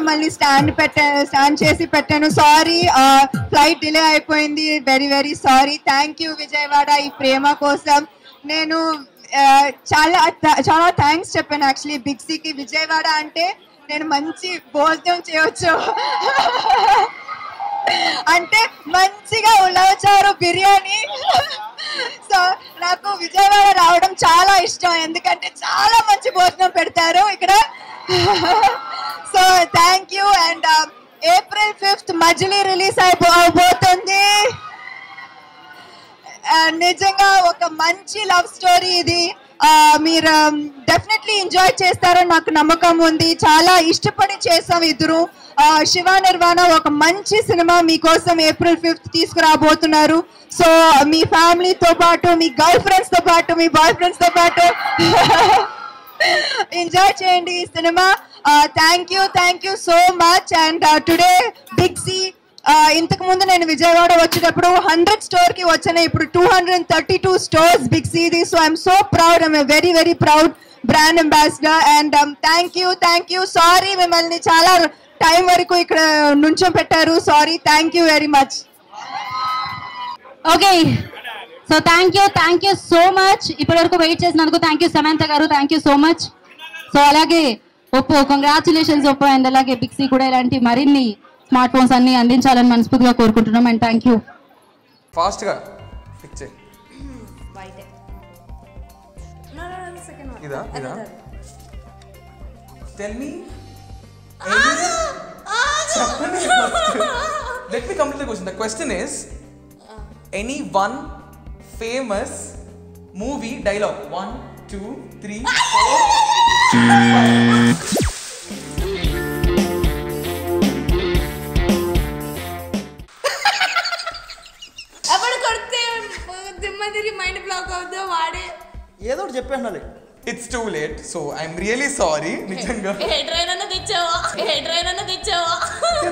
మిమ్మల్ని స్టాండ్ పెట్టాను స్టాండ్ చేసి పెట్టాను సారీ ఫ్లైట్ డిలే అయిపోయింది very very sorry thank you Vijayawada ఈ ప్రేమ కోసం నేను ఆ, చాలా చాలా థ్యాంక్స్ చెప్పాను యాక్చువల్లీ బిగ్ సికి విజయవాడ అంటే నేను మంచి భోజనం చేయొచ్చు అంటే మంచిగా ఉలవచారు బిర్యానీ సో నాకు విజయవాడ రావడం చాలా ఇష్టం ఎందుకంటే చాలా మంచి భోజనం పెడతారు ఇక్కడ so thank you and April fifth Majili release అయిపో అవబోతుంది And నిజంగా ఒక మంచి లవ్ స్టోరీ ఇది ఆ, మీరు డెఫినెట్లీ ఎంజాయ్ చేస్తారని నాకు నమ్మకం ఉంది చాలా ఇష్టపడి చేసాం ఇద్దరు ఆ, శివ నిర్వాణ ఒక మంచి సినిమా మీకోసం ఏప్రిల్ ఫిఫ్త్ తీసుకురాబోతున్నారు సో మీ ఫ్యామిలీతో పాటు మీ గర్ల్ ఫ్రెండ్స్ తో పాటు మీ బాయ్ ఫ్రెండ్స్ తో పాటు ఎంజాయ్ చేయండి ఈ సినిమా thank you thank you so much and today big C ఇంతకు ముందు నేను విజయవాడ వచ్చేటప్పుడు హండ్రెడ్ స్టోర్ కి వచ్చాను ఇప్పుడు two hundred thirty two stores big సిది so I'm so proud I'm very very proud brand ambassador and thank you thank you sorry మిమ్మల్ని చాలా టైం వరకు ఇక్కడ నుంచో పెట్టారు sorry thank you very much okay so thank you thank you so much ఇప్పటి వరకు wait చేసినందుకు thank you Samantha గారు thank you so much so అలాగే ఒప్పో కంగ్రాచులేషన్స్ ఒప్పో అండ్ అలాగే బిక్సీ కూడా ఇలాంటి మరిన్ని స్మార్ట్ ఫోన్స్ అన్ని అందించాలని మనస్ఫూర్తిగా కోరుకుంటున్నాం అండ్ థ్యాంక్ యూ ఫాస్ట్గా ఫిక్స్ చేయి ఇదా ఇదా టెల్ మీ చెప్పండి let me complete question the question is any one famous movie dialogue one two three four అప్పుడు కొడితే దిమ్మ తిరిగి మైండ్ బ్లాక్ అవుతుందో వాడే ఏదో ఒకటి చెప్పేసినాలి it's too late so I'm really sorry నిజంగా ఏ ట్రైన్ అన్న తెచ్చావా ఏ ట్రైన్ అన్న తెచ్చావా